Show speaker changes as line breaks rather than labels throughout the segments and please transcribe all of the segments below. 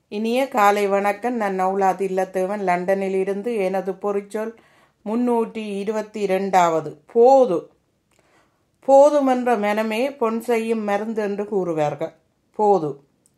இனிய காலை வணக்கம் நான் நௌலாத் இல்லத்தேவன் லண்டனில் இருந்து எனது பொறிச்சொல் முன்னூற்றி இருபத்தி இரண்டாவது போது போதுமென்ற மனமே பொன் செய்யும் மருந்து என்று கூறுவார்கள் போது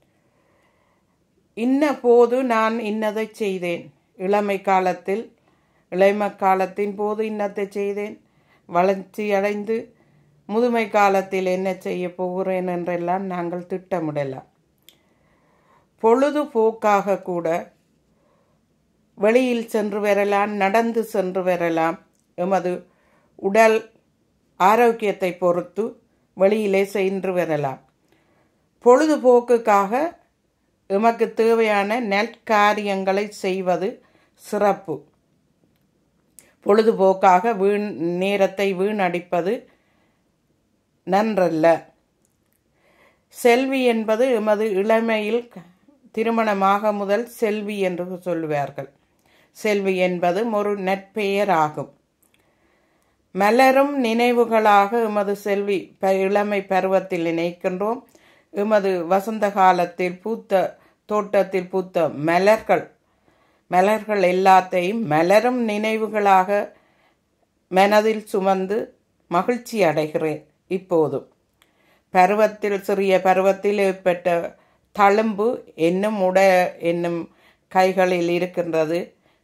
இன்ன போது நான் இன்னதை செய்தேன் இளமை காலத்தில் இளமை காலத்தின் போது இன்னத்தை செய்தேன் வளர்ச்சி அடைந்து முதுமை காலத்தில் என்ன செய்ய போகிறேன் என்றெல்லாம் நாங்கள் திட்டமிடலாம் பொழுதுபோக்காக கூட வெளியில் சென்று வரலாம் நடந்து சென்று வரலாம் எமது உடல் ஆரோக்கியத்தை பொறுத்து வெளியிலே சென்று வரலாம் பொழுதுபோக்குக்காக எமக்கு தேவையான நெற்காரியங்களை செய்வது சிறப்பு பொழுதுபோக்காக வீண் நேரத்தை வீணடிப்பது நன்றல்ல செல்வி என்பது எமது இளமையில் திருமணமாக முதல் செல்வி என்று சொல்லுவார்கள் செல்வி என்பது ஒரு நற்பெயர் ஆகும் மலரும் நினைவுகளாக எமது செல்வி ப இளமை பருவத்தில் நினைக்கின்றோம் எமது வசந்த காலத்தில் பூத்த தோட்டத்தில் பூத்த மலர்கள் மலர்கள் எல்லாத்தையும் மலரும் நினைவுகளாக மனதில் சுமந்து மகிழ்ச்சி அடைகிறேன் இப்போதும் பருவத்தில் சிறிய பருவத்தில் ஏற்பட்ட தழும்பு என்னும் உட என்னும் கைகளில் இருக்கின்றது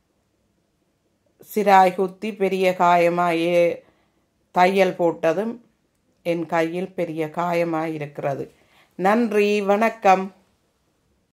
சிராய் குத்தி பெரிய காயமாயே தையல் போட்டதும் என் கையில் பெரிய காயமாயிருக்கிறது நன்றி வணக்கம்